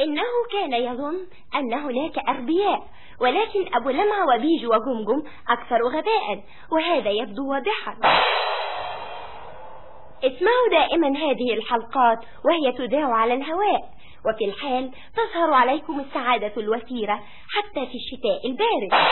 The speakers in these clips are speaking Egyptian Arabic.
إنه كان يظن أن هناك أغبياء ولكن أبو لمعة وبيج وجمجم أكثر غباء وهذا يبدو واضحا اسمعوا دائما هذه الحلقات وهي تذاع على الهواء وفي الحال تظهر عليكم السعادة الوفيرة حتى في الشتاء البارد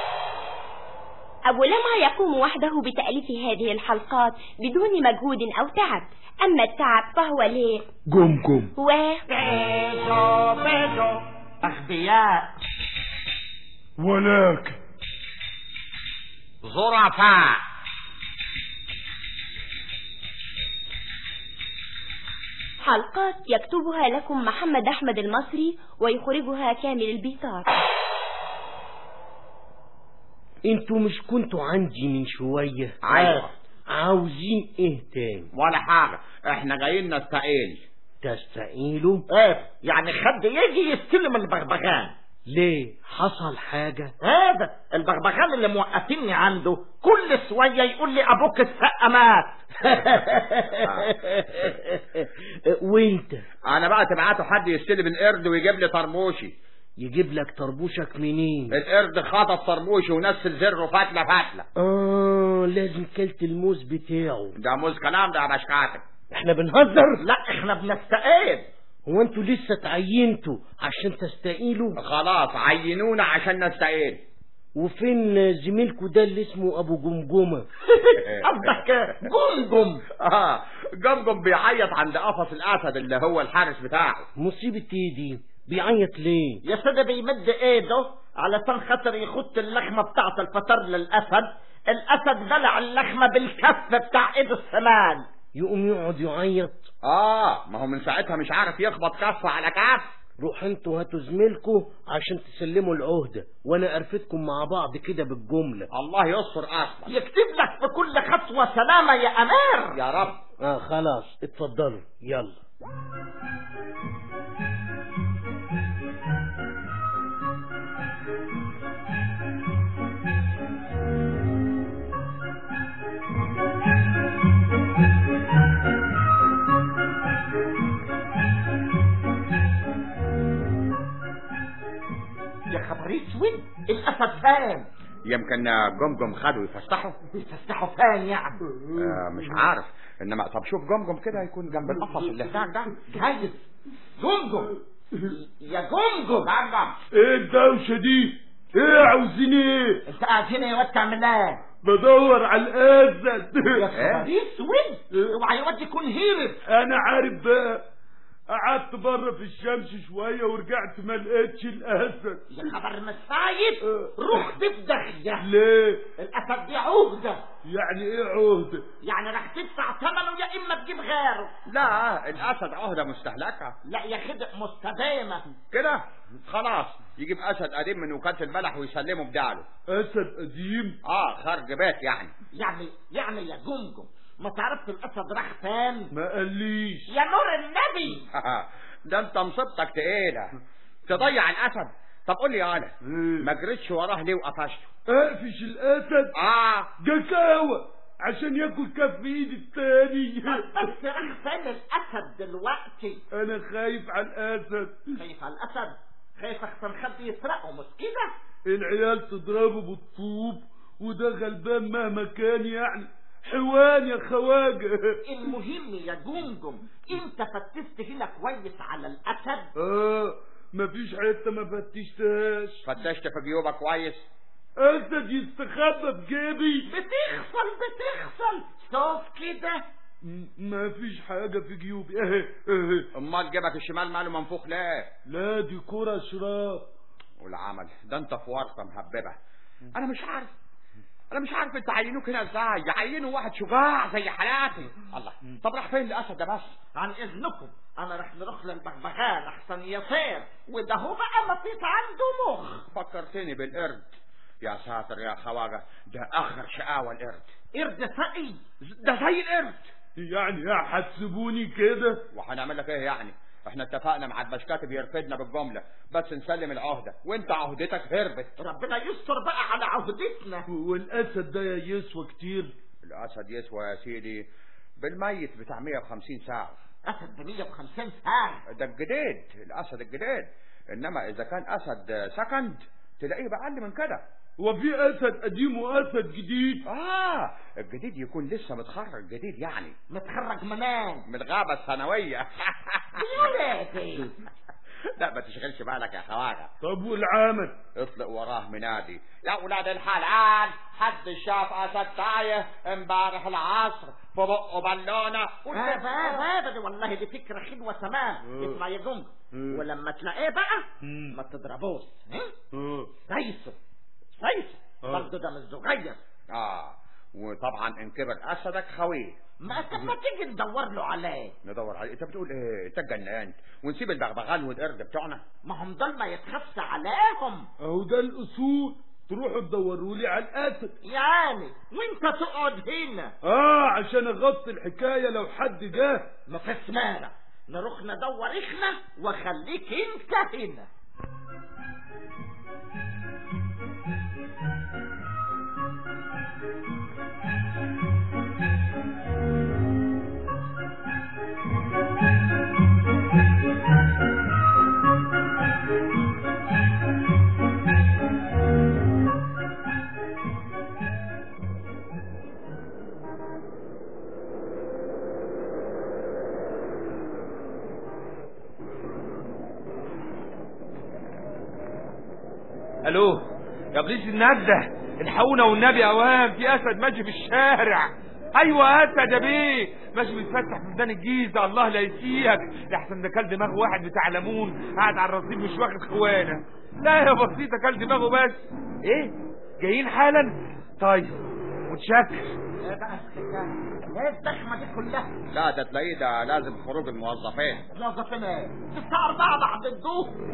أبو لمعة يقوم وحده بتأليف هذه الحلقات بدون مجهود أو تعب أما التعب فهو ليه جمجم و بيجو بيجو أغبياء ولكن ظرفاء حلقات يكتبها لكم محمد أحمد المصري ويخرجها كامل البيطار انتوا مش كنتوا عندي من شوية أيوة. عاوزين ايه تاني ولا حاجة احنا جايين نستقيل تستقيلوا ايه يعني خد يجي يستلم البغبغان ليه حصل حاجة هذا البغبغان اللي موقفيني عنده كل شوية يقول لي ابوك السقة مات وانت انا بقى تبعته حد يستلم القرد ويجيب لي طربوشي يجيب لك طربوشك منين القرد خطف طربوشي ونسل زره فتله فتله اه لازم كلت الموز بتاعه ده موز كلام ده يا بشكاتك احنا بنهزر لا احنا بنستقيل هو انتوا لسه تعينتوا عشان تستقيلوا خلاص عينونا عشان نستقيل وفين زميلكوا ده اللي اسمه ابو جمجمه قصدك جمجم اه جمجم بيعيط عند قفص الاسد اللي هو الحارس بتاعه مصيبه ايه دي بيعيط ليه يا سيدي بيمد ايده علشان خاطر يخط اللحمة بتاعت الفطر للأسد الأسد بلع اللحمة بالكف بتاع ايده الشمال يقوم يقعد يعيط اه ما هو من ساعتها مش عارف يخبط كف على كف روح انتوا هاتوا زميلكوا عشان تسلموا العهدة وانا ارفدكم مع بعض كده بالجملة الله يستر اصلا يكتب لك في كل خطوة سلامة يا أمير يا رب اه خلاص اتفضلوا يلا يا خبر اسود الأسد فين يمكن جمجم خدوا يفسحوا بيتفسحوا فين يعني آه مش عارف انما طب شوف جمجم كده يكون جنب القفص اللي هناك ده جايز جمجم يا جمجم جمجم ايه الدوشة دي ايه عاوزين ايه انت قاعد هنا يا واد تعمل ايه بدور على الاسد يا خبر اسود اوعى يا واد يكون هيرب انا عارف بقى قعدت بره في الشمس شوية ورجعت ما لقيتش الاسد يا خبر مش خايف روح تفدخ يا ليه الاسد دي عهده يعني ايه عهدة يعني راح تدفع ثمنه يا اما تجيب غيره لا الاسد عهده مستهلكه لا يا خدع مستدامه كده خلاص يجيب اسد قديم من وكاله البلح ويسلمه بداله اسد قديم اه خرج بيت يعني يعني يعني يا جمجم ما تعرفش الاسد راح فين ما قاليش يا نور النبي ده انت مصيبتك تقيله تضيع الاسد طب قول لي يا انا إيه؟ ما جريتش وراه ليه وقفشته اقفش الاسد اه جكاوة عشان ياكل كف ايدي التاني بس راح فين الاسد دلوقتي انا خايف على الاسد خايف على الاسد خايف احسن حد يسرقه مش كده العيال تضربه بالطوب وده غلبان مهما كان يعني حيوان يا خواجه المهم يا جمجم انت فتشت هنا كويس على الاسد اه مفيش حته ما فتشتهاش فتشت في جيوبك كويس اسد يستخبى في جيبي بتغسل بتغسل شوف كده م- مفيش حاجه في جيوبي اهي اهي امال جيبك الشمال ماله منفوخ ليه لا دي كرة شراب والعمل ده انت في ورطه مهببه انا مش عارف انا مش عارف انت عينوك هنا ازاي يعينوا واحد شجاع زي حالاتي الله طب راح فين الاسد ده بس عن اذنكم انا رح نروح للبغبغان احسن يطير وده هو بقى ما فيش عنده مخ فكرتني بالقرد يا ساتر يا خواجه ده اخر شقاوه القرد قرد سقي ده زي القرد يعني هحسبوني كده وهنعمل لك ايه يعني احنا اتفقنا مع البشكاتب يرفدنا بالجمله بس نسلم العهده وانت عهدتك هربت ربنا يستر بقى على عهدتنا والاسد ده يسوى كتير الاسد يسوى يا سيدي بالميت بتاع 150 ساعه اسد ب 150 سنه ده الجديد الاسد الجديد انما اذا كان اسد سكند تلاقيه بأقل من كده هو في اسد قديم واسد جديد اه الجديد يكون لسه متخرج جديد يعني متخرج منين من الغابة الثانوية ولادي لا ما تشغلش بالك يا خواجة طب والعامل اطلق وراه منادي يا ولاد الحلال حد شاف اسد تايه امبارح العصر في بقه بالونه هذا هذا والله دي فكرة حلوة تمام اسمع يا جنج ولما تلاقيه بقى ما تضربوش ها؟ آه. سيسه سيسه آه. برضه ده مش صغير اه وطبعا ان كبر اسدك خويه ما طب ما تيجي ندور له عليه ندور عليه انت بتقول ايه انت اتجننت ونسيب البغبغان والقرد بتوعنا ما هم دول ما يتخفش عليهم اهو ده الاصول تروحوا تدوروا لي على الاسد يعني وانت تقعد هنا اه عشان اغطي الحكايه لو حد جه ما فيش مانع نروح ندور احنا وخليك انت هنا الو يا بليس النجدة الحقونا والنبي اوام في اسد ماشي في الشارع ايوه اسد يا بيه ماشي بيتفتح في ميدان الجيزه الله لا يسيئك لحسن ده كل دماغ واحد بتاع ليمون قاعد على الرصيف مش واخد خوانه لا يا بسيطه كل دماغه بس ايه جايين حالا طيب متشكر ايه بقى الحكايه ايه الزحمه دي كلها لا ده تلاقيه ده لازم خروج الموظفين موظفين ايه الساعه 4 بعد الظهر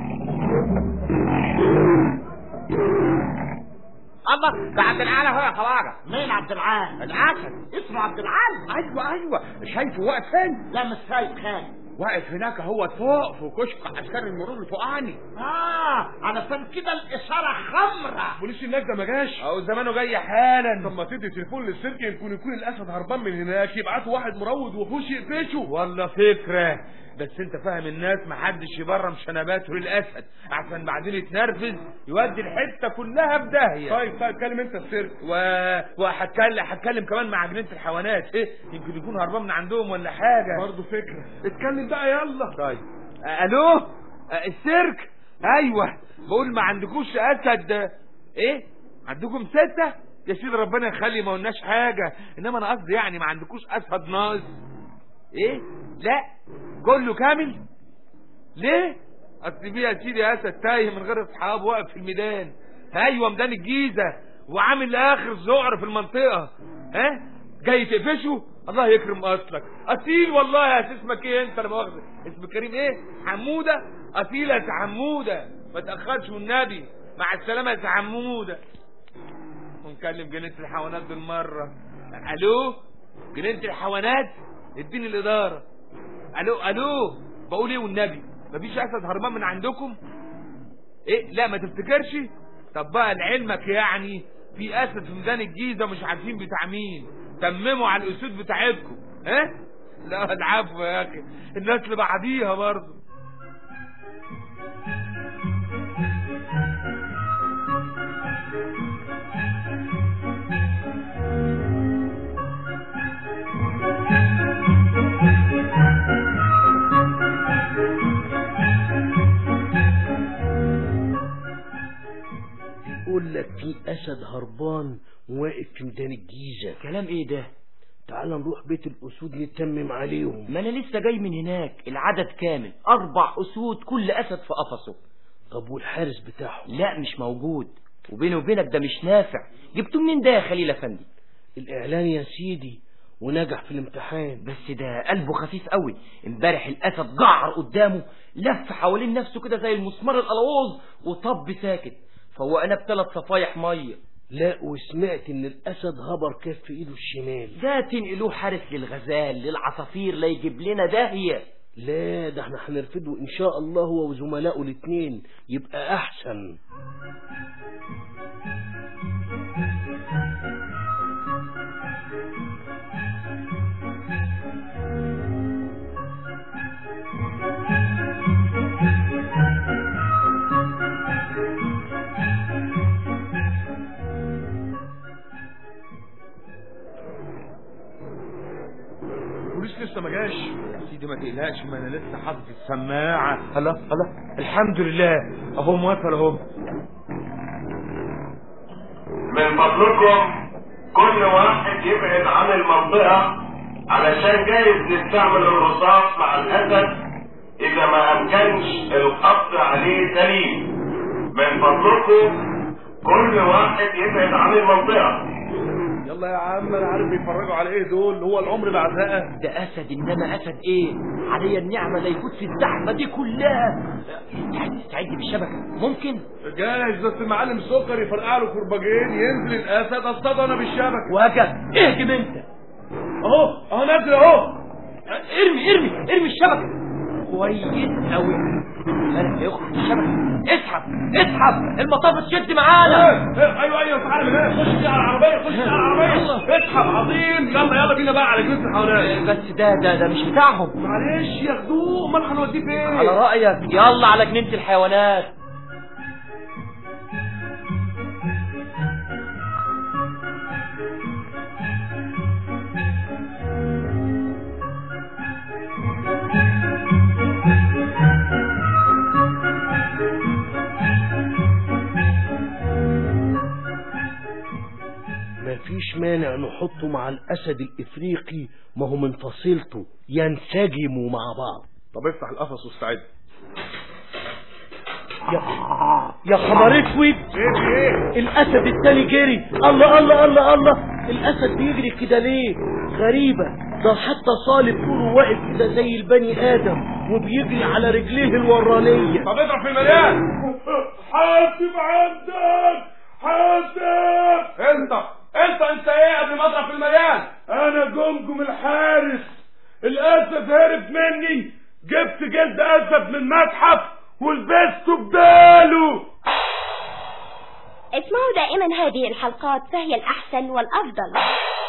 الله ده عبد العال اهو يا خواجه مين عبد العال الاسد اسمه عبد العال ايوه ايوه شايفه واقف فين لا مش شايف خالد واقف هناك هو فوق في كشك عسكري المرور الفوقاني اه علشان كده الاشاره خمره بوليس النجدة ما جاش او زمانه جاي حالا طب ما تدي تليفون للسيرك يمكن يكون الاسد هربان من هناك يبعتوا واحد مروض وحوش يقفشه والله فكرة بس انت فاهم الناس محدش يبرم شنباته للاسد عشان بعدين يتنرفز يودي الحته كلها في داهيه طيب طيب كلم انت السيرك و... وهتكلم هتكلم كمان مع جنينه الحيوانات ايه يمكن يكون هربان من عندهم ولا حاجه برضه فكرة اتكلم بقى يلا طيب آه، الو آه، السيرك ايوه بقول ما عندكوش اسد آه، ايه عندكم ستة يا سيدي ربنا يخلي ما قلناش حاجة انما انا قصدي يعني ما عندكوش اسد ناقص ايه لا كله كامل ليه اصل في يا سيدي اسد تايه من غير اصحاب واقف في الميدان ايوه ميدان الجيزة وعامل اخر ذعر في المنطقة ها جاي تقفشه الله يكرم اصلك اصيل والله يا أساس اسمك ايه انت لما واخد اسم كريم ايه حمودة اصيل يا سي حمودة ما تاخرش والنبي مع السلامة يا سي حمودة ونكلم جنينة الحيوانات بالمرة الو جنينة الحيوانات اديني الادارة الو الو بقول ايه والنبي مفيش اسد هربان من عندكم ايه لا ما تفتكرش طب بقى لعلمك يعني في اسد في ميدان الجيزه مش عارفين بتاع مين تمموا على الاسود بتاعتكم ها لا العفو يا اخي الناس اللي بعديها برضه يقول لك في اسد هربان واقف في ميدان الجيزه كلام ايه ده تعال نروح بيت الاسود نتمم عليهم ما انا لسه جاي من هناك العدد كامل اربع اسود كل اسد في قفصه طب والحارس بتاعهم لا مش موجود وبيني وبينك ده مش نافع جبتوه منين ده يا خليل افندي الاعلان يا سيدي ونجح في الامتحان بس ده قلبه خفيف قوي امبارح الاسد جعر قدامه لف حوالين نفسه كده زي المسمار القلاوظ وطب ساكت فوقنا بثلاث صفايح ميه لا وسمعت ان الاسد هبر كف في ايده الشمال ده تنقلوه حارس للغزال للعصافير لا يجيب لنا داهيه لا ده احنا هنرفده ان شاء الله هو وزملائه الاثنين يبقى احسن تقلقش ما انا لسه حاطط السماعه الله الله الحمد لله اهو موصل اهو من فضلكم كل واحد يبعد عن المنطقة علشان جايز نستعمل الرصاص مع الأسد إذا ما أمكنش القبض عليه سليم من فضلكم كل واحد يبعد عن المنطقة يلا يا عم انا عارف بيتفرجوا على ايه دول هو العمر بعزقه ده اسد انما اسد ايه علي النعمه لا يفوت في الزحمه دي كلها استعد استعد بالشبكه ممكن جاهز بس المعلم سكر يفرقع له كرباجين ينزل الاسد اصطاد انا بالشبكه وهكذا اهجم انت اهو اهو نازل اهو ارمي ارمي ارمي الشبكه كويس قوي انا يخرج الشبكه اسحب اسحب المطافه تشد معانا إيه، إيه، ايوه ايوه تعالى من هنا خش على العربيه خش على العربيه اسحب عظيم يلا يلا بينا بقى على جنس الحيوانات بس ده ده ده مش بتاعهم معلش ياخدوه امال هنوديه فين على رايك يلا على جنينه الحيوانات مفيش مانع نحطه مع الاسد الافريقي ما هو من فصيلته ينسجموا مع بعض طب افتح القفص واستعد يا يا خبر اسود ايه ايه الاسد التاني جري الله الله الله الله الاسد بيجري كده ليه غريبة ده حتى صالب طوله واقف كده زي البني ادم وبيجري على رجليه الورانية طب اضرب في المليان حاسب عندك حاسب انت انت انت ايه قبل ما اضرب في المليان انا جمجم الحارس الاسد هرب مني جبت جلد اسد من متحف ولبسته بداله اسمعوا دائما هذه الحلقات فهي الأحسن والأفضل